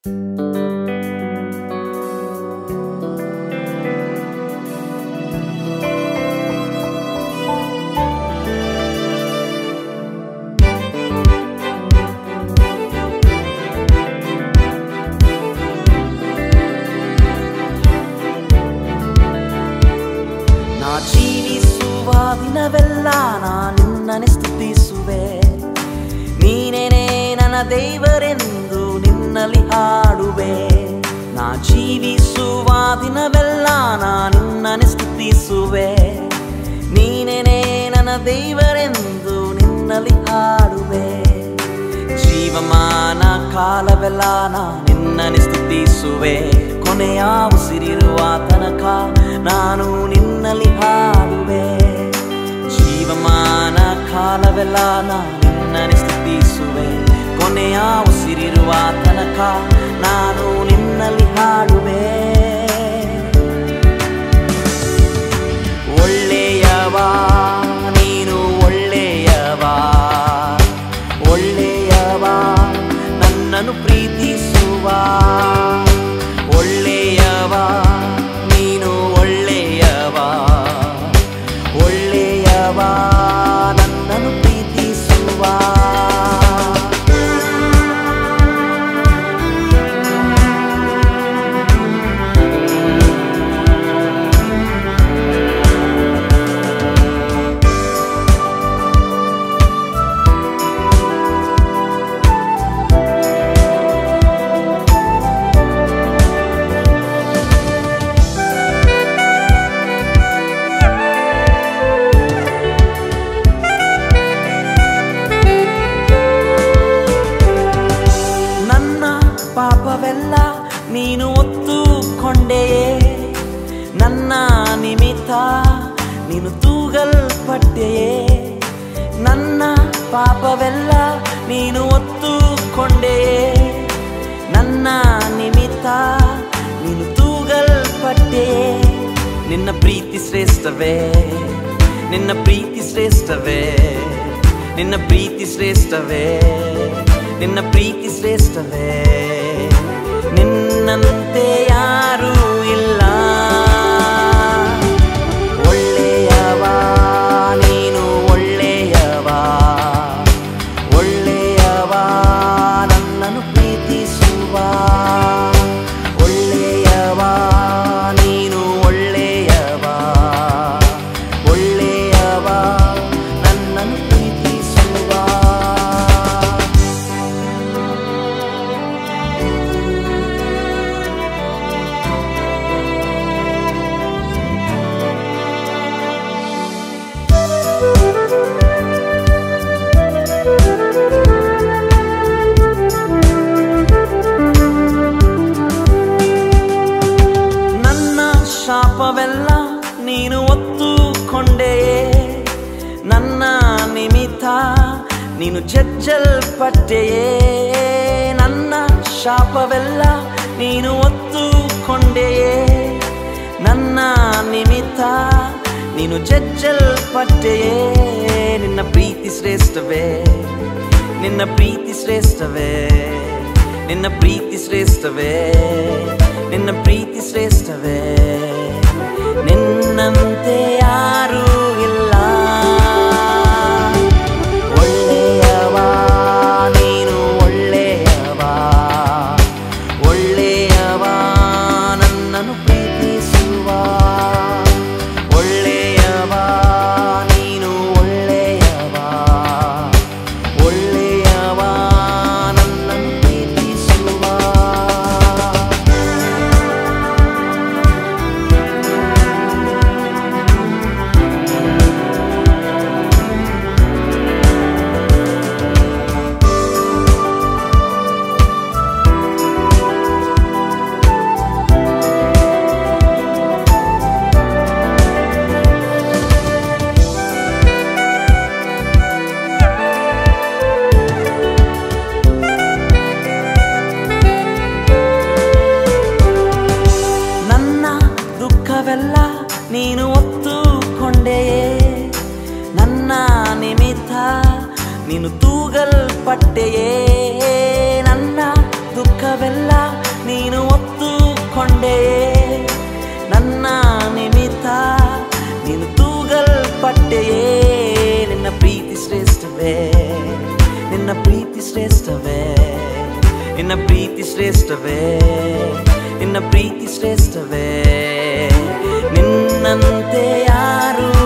ನಾ ಜೀವಿಸುವ ದಿನವೆಲ್ಲ ನಾ ನಿನ್ನನೆ ಸ್ತುತಿಸುವೆ ನೀನೇನೇ ನನ್ನ ದೇವರೆಂದು ನಿನ್ನಲ್ಲಿ ಹಾಡುವೆ ನಾ ಜೀವಿಸುವ ದಿನವೆಲ್ಲ ನಾ ನಿನ್ನನೆ ಸ್ತುತಿಸುವೆ ನೀನೇನೇ ನನ್ನ ದೇವರೆಂದು ನಿನ್ನಲ್ಲಿ ಹಾಡುವೆ ಜೀವಮಾನ ಕಾಲವೆಲ್ಲ ನಾ ನಿನ್ನನೆ ಸ್ತುತಿಸುವೆ ಕೊನೆಯ ಉಸಿರಿರುವ ತನಕ ನಾನು ನಿನ್ನಲ್ಲಿ ಹಾಡುವೆ ಜೀವಮಾನ ಕಾಲವೆಲ್ಲ ನಾ ನಿನ್ನನೆ ಸ್ತುತಿಸುವೆ ಕೊನೆಯ ಉಸಿರಿರುವ ತನಕ ನಾನು ನಿನ್ನಲ್ಲಿ ಹಾಡುವೆ ಒಳ್ಳೆಯವ ನೀನು ಒಳ್ಳೆಯವ ಒಳ್ಳೆಯವ ನನ್ನನ್ನು ಪ್ರೀತಿಸುವ ಒಳ್ಳೆಯವ ನೀನು ಒಳ್ಳೆಯವ ಒಳ್ಳೆಯವ ನನ್ನನ್ನು ಪ್ರೀತಿಸುವ ನನ್ನ ಪಾಪವೆಲ್ಲ ನೀನು ಒತ್ತುಕೊಂಡೆಯೇ ನನ್ನ ನಿಮಿತ್ತ ನೀನು ತೂಗಲ್ಪಟ್ಟೆಯೇ ನನ್ನ ಪಾಪವೆಲ್ಲ ನೀನು ಒತ್ತುಕೊಂಡೆಯೇ ನನ್ನ ನಿಮಿತ್ತ ನೀನು ತೂಗಲ್ಪಟ್ಟೆಯೇ ನಿನ್ನ ಪ್ರೀತಿ ಶ್ರೇಷ್ಠವೇ ನಿನ್ನ ಪ್ರೀತಿ ಶ್ರೇಷ್ಠವೇ ನಿನ್ನ ಪ್ರೀತಿ ಶ್ರೇಷ್ಠವೇ ನಿನ್ನ ಪ್ರೀತಿ ಶ್ರೇಷ್ಠವೇ ನಿನ್ನಂತೆ ಯಾರೂ ಇಲ್ಲ ಒಳ್ಳೆಯವ ನೀನು ಒಳ್ಳೆಯವ ಒಳ್ಳೆಯವ ನನ್ನನ್ನು ಪ್ರೀತಿಸುವ ಒಳ್ಳೆಯವ ನೀನು ಒಳ್ಳೆಯವ ಒಳ್ಳೆಯವ ನನ್ನನ್ನು ಪ್ರೀತಿಸುವ ನನ್ನ ಶಾಪವೆಲ್ಲ ನೀನು ಒತ್ತುಕೊಂಡೆಯೇ ನನ್ನ ನಿಮಿತ್ತ ನೀನು ಜಜ್ಜಲ್ಪಟ್ಟೆಯೇ ನನ್ನ ಶಾಪವೆಲ್ಲ ನೀನು ಒತ್ತುಕೊಂಡೆಯೇ ನನ್ನ ನಿಮಿತ್ತ ನೀನು ಜಜ್ಜಲ್ಪಟ್ಟೆಯೇ ನಿನ್ನ ಪ್ರೀತಿ ಶ್ರೇಷ್ಠವೇ ನಿನ್ನ ಪ್ರೀತಿ ಶ್ರೇಷ್ಠವೇ ನಿನ್ನ ಪ್ರೀತಿ ಶ್ರೇಷ್ಠವೇ ನಿನ್ನ ಪ್ರೀತಿ ಶ್ರೇಷ್ಠವೇ ನಿನ್ನಂತೆ ಯಾರೂ ಇಲ್ಲ ಒಳ್ಳೆಯವ ನೀನು ಒಳ್ಳೆಯವ ಒಳ್ಳೆಯವ ನನ್ನನ್ನು ಪ್ರೀತಿಸುವ ಒಳ್ಳೆಯವ ನೀನು ಒಳ್ಳೆಯವ ಒಳ್ಳೆಯವ ನನ್ನನ್ನು ಪ್ರೀತಿಸುವ ನನ್ನ ದುಃಖವೆಲ್ಲ ನೀನು ಒತ್ತುಕೊಂಡೆಯೇ ನನ್ನ ನಿಮಿತ್ತ ನೀನು ತೂಗಲ್ಪಟ್ಟೆಯೇ ನನ್ನ ದುಃಖ ದುಃಖವೆಲ್ಲ ನೀನು ಒತ್ತುಕೊಂಡೆಯೇ ನನ್ನ ನಿಮಿತ್ತ ನೀನು ತೂಗಲ್ಪಟ್ಟೆಯೇ ನಿನ್ನ ಪ್ರೀತಿ ಶ್ರೇಷ್ಠವೇ ನಿನ್ನ ಪ್ರೀತಿ ಶ್ರೇಷ್ಠವೇ ನಿನ್ನ ಪ್ರೀತಿ ಶ್ರೇಷ್ಠವೇ ನಿನ್ನ ಪ್ರೀತಿ ಶ್ರೇಷ್ಠವೇ ನಿನ್ನಂತೆ ಯಾರೂ